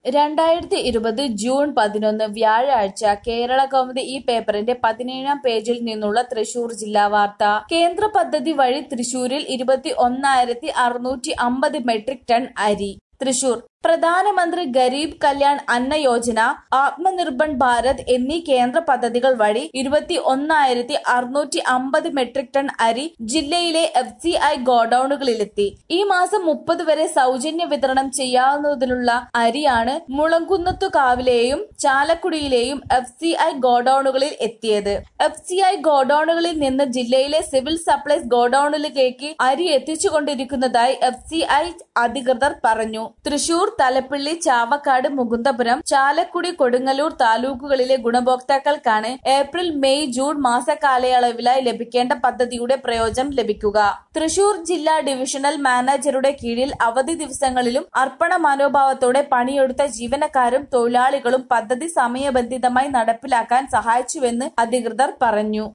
രണ്ടായിരത്തി ഇരുപത് ജൂൺ പതിനൊന്ന് വ്യാഴാഴ്ച കേരള കൗമുദി ഈ പേപ്പറിന്റെ പതിനേഴാം പേജിൽ നിന്നുള്ള തൃശൂർ ജില്ലാ വാർത്ത കേന്ദ്ര പദ്ധതി വഴി തൃശൂരിൽ ഇരുപത്തി ഒന്നായിരത്തി അറുന്നൂറ്റി അമ്പത് മെട്രിക് ടൺ അരി തൃശൂർ പ്രധാനമന്ത്രി ഗരീബ് കല്യാൺ അന്ന യോജന ആത്മനിർഭർ ഭാരത് എന്നീ കേന്ദ്ര പദ്ധതികൾ വഴി ഇരുപത്തി ഒന്നായിരത്തി അറുന്നൂറ്റി അമ്പത് മെട്രിക് ടൺ അരി ജില്ലയിലെ എഫ് സി ഐ ഗോഡൌണുകളിലെത്തി ഈ മാസം മുപ്പത് വരെ സൗജന്യ വിതരണം ചെയ്യാവുന്നതിനുള്ള അരിയാണ് മുളങ്കുന്നത്തുകാവിലെയും ചാലക്കുടിയിലെയും എഫ് സി ഐ ഗോഡൌണുകളിൽ എത്തിയത് എഫ് സി ഐ ഗോഡൌണുകളിൽ നിന്ന് ജില്ലയിലെ സിവിൽ സപ്ലൈസ് ഗോഡൌണിലേക്ക് അരി എത്തിച്ചുകൊണ്ടിരിക്കുന്നതായി എഫ് സി ഐ അധികൃതർ പറഞ്ഞു തൃശൂർ തലപ്പിള്ളി ചാവക്കാട് മുകുന്ദപുരം ചാലക്കുടി കൊടുങ്ങല്ലൂർ താലൂക്കുകളിലെ ഗുണഭോക്താക്കൾക്കാണ് ഏപ്രിൽ മെയ് ജൂൺ മാസകാലയളവിലായി ലഭിക്കേണ്ട പദ്ധതിയുടെ പ്രയോജനം ലഭിക്കുക തൃശൂർ ജില്ലാ ഡിവിഷണൽ മാനേജറുടെ കീഴിൽ അവധി ദിവസങ്ങളിലും അർപ്പണ മനോഭാവത്തോടെ പണിയെടുത്ത ജീവനക്കാരും തൊഴിലാളികളും പദ്ധതി സമയബന്ധിതമായി നടപ്പിലാക്കാൻ സഹായിച്ചുവെന്ന് അധികൃതർ പറഞ്ഞു